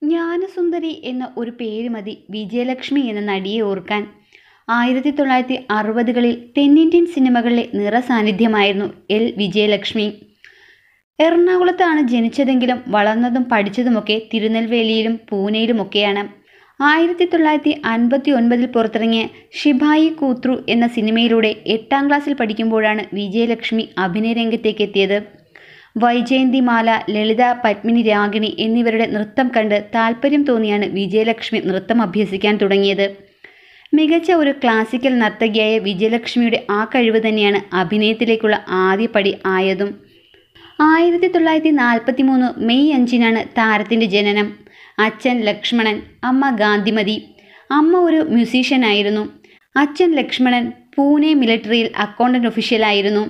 ജ്ഞാനസുന്ദരി എന്ന ഒരു പേര് മതി വിജയലക്ഷ്മി എന്ന നടിയെ ഓർക്കാൻ ആയിരത്തി തൊള്ളായിരത്തി അറുപതുകളിൽ തെന്നിന്ത്യൻ സിനിമകളിലെ നിറസാന്നിധ്യമായിരുന്നു എൽ വിജയലക്ഷ്മി എറണാകുളത്താണ് ജനിച്ചതെങ്കിലും വളർന്നതും പഠിച്ചതുമൊക്കെ തിരുനെൽവേലിയിലും പൂനെയിലുമൊക്കെയാണ് ആയിരത്തി തൊള്ളായിരത്തി അൻപത്തി ഒൻപതിൽ പുറത്തിറങ്ങിയ ഷിഭായി കൂത്രു എന്ന സിനിമയിലൂടെ എട്ടാം ക്ലാസ്സിൽ പഠിക്കുമ്പോഴാണ് വിജയലക്ഷ്മി അഭിനയരംഗത്തേക്ക് എത്തിയത് വൈജയന്തിമാല ലളിത പത്മിനി രാഗിണി എന്നിവരുടെ നൃത്തം കണ്ട് താല്പര്യം തോന്നിയാണ് വിജയലക്ഷ്മി നൃത്തം അഭ്യസിക്കാൻ തുടങ്ങിയത് മികച്ച ഒരു ക്ലാസിക്കൽ നർത്തകിയായ വിജയലക്ഷ്മിയുടെ ആ കഴിവ് തന്നെയാണ് അഭിനയത്തിലേക്കുള്ള ആദ്യ പടി ആയതും ആയിരത്തി തൊള്ളായിരത്തി നാൽപ്പത്തി മൂന്ന് മെയ് അഞ്ചിനാണ് താരത്തിൻ്റെ ജനനം അച്ഛൻ ലക്ഷ്മണൻ അമ്മ ഗാന്ധിമതി അമ്മ ഒരു മ്യൂസീഷ്യനായിരുന്നു അച്ഛൻ ലക്ഷ്മണൻ പൂനെ മിലിറ്ററിയിൽ അക്കൗണ്ടന്റ് ഒഫീഷ്യലായിരുന്നു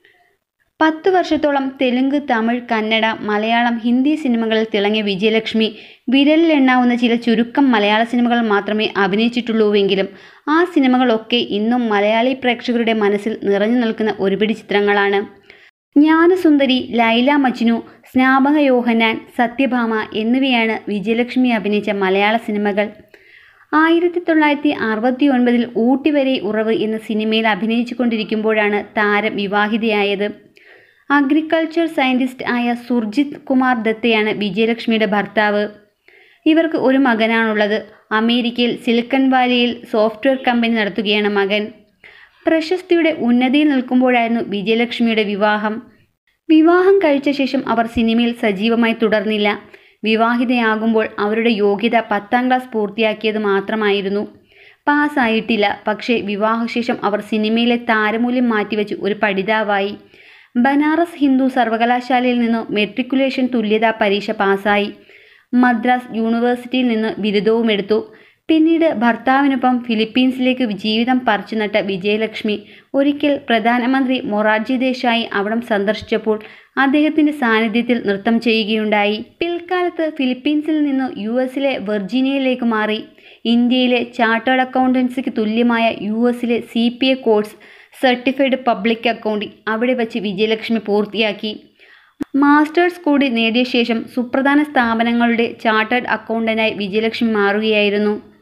പത്തു വർഷത്തോളം തെലുങ്ക് തമിഴ് കന്നഡ മലയാളം ഹിന്ദി സിനിമകളിൽ തിളങ്ങിയ വിജയലക്ഷ്മി വിരലിലെണ്ണാവുന്ന ചില ചുരുക്കം മലയാള സിനിമകൾ മാത്രമേ അഭിനയിച്ചിട്ടുള്ളൂവെങ്കിലും ആ സിനിമകളൊക്കെ ഇന്നും മലയാളി പ്രേക്ഷകരുടെ മനസ്സിൽ നിറഞ്ഞു നിൽക്കുന്ന ഒരുപിടി ചിത്രങ്ങളാണ് ജ്ഞാനസുന്ദരി ലൈല മജ്നു സ്നാപക യോഹനാൻ സത്യഭാമ എന്നിവയാണ് വിജയലക്ഷ്മി അഭിനയിച്ച മലയാള സിനിമകൾ ആയിരത്തി തൊള്ളായിരത്തി അറുപത്തി ഒൻപതിൽ ഊട്ടി വരെ ഉറവ് എന്ന സിനിമയിൽ അഭിനയിച്ചു കൊണ്ടിരിക്കുമ്പോഴാണ് താരം വിവാഹിതയായത് അഗ്രികൾച്ചർ സയൻറ്റിസ്റ്റ് ആയ സുർജിത് കുമാർ ദത്തയാണ് വിജയലക്ഷ്മിയുടെ ഭർത്താവ് ഇവർക്ക് ഒരു മകനാണുള്ളത് അമേരിക്കയിൽ സിലിക്കൺ വാലിയിൽ സോഫ്റ്റ്വെയർ കമ്പനി നടത്തുകയാണ് മകൻ പ്രശസ്തിയുടെ ഉന്നതിയിൽ നിൽക്കുമ്പോഴായിരുന്നു വിജയലക്ഷ്മിയുടെ വിവാഹം വിവാഹം കഴിച്ച ശേഷം അവർ സിനിമയിൽ സജീവമായി തുടർന്നില്ല വിവാഹിതയാകുമ്പോൾ അവരുടെ യോഗ്യത പത്താം ക്ലാസ് പൂർത്തിയാക്കിയത് മാത്രമായിരുന്നു പാസ്സായിട്ടില്ല പക്ഷേ വിവാഹശേഷം അവർ സിനിമയിലെ താരമൂല്യം മാറ്റിവെച്ച് ഒരു പഠിതാവായി ബനാറസ് ഹിന്ദു സർവകലാശാലയിൽ നിന്ന് മെട്രിക്കുലേഷൻ തുല്യതാ പരീക്ഷ പാസ്സായി മദ്രാസ് യൂണിവേഴ്സിറ്റിയിൽ നിന്ന് ബിരുദവും എടുത്തു പിന്നീട് ഭർത്താവിനൊപ്പം ഫിലിപ്പീൻസിലേക്ക് ജീവിതം പറിച്ചു നട്ട വിജയലക്ഷ്മി ഒരിക്കൽ പ്രധാനമന്ത്രി മൊറാർജി ദേശായി അവിടം സന്ദർശിച്ചപ്പോൾ അദ്ദേഹത്തിൻ്റെ സാന്നിധ്യത്തിൽ നൃത്തം ചെയ്യുകയുണ്ടായി പിൽക്കാലത്ത് ഫിലിപ്പീൻസിൽ നിന്ന് യു എസിലെ വെർജീനിയയിലേക്ക് മാറി ഇന്ത്യയിലെ ചാർട്ടേഡ് അക്കൗണ്ടൻസിക്ക് തുല്യമായ യു എസിലെ C P A course certified public accounting അവിടെ വച്ച് വിജയലക്ഷ്മി പൂർത്തിയാക്കി മാസ്റ്റേഴ്സ് കൂടി നേടിയ ശേഷം സുപ്രധാന സ്ഥാപനങ്ങളുടെ ചാർട്ടേഡ് അക്കൗണ്ടന്റായി വിജയലക്ഷ്മി മാറുകയായിരുന്നു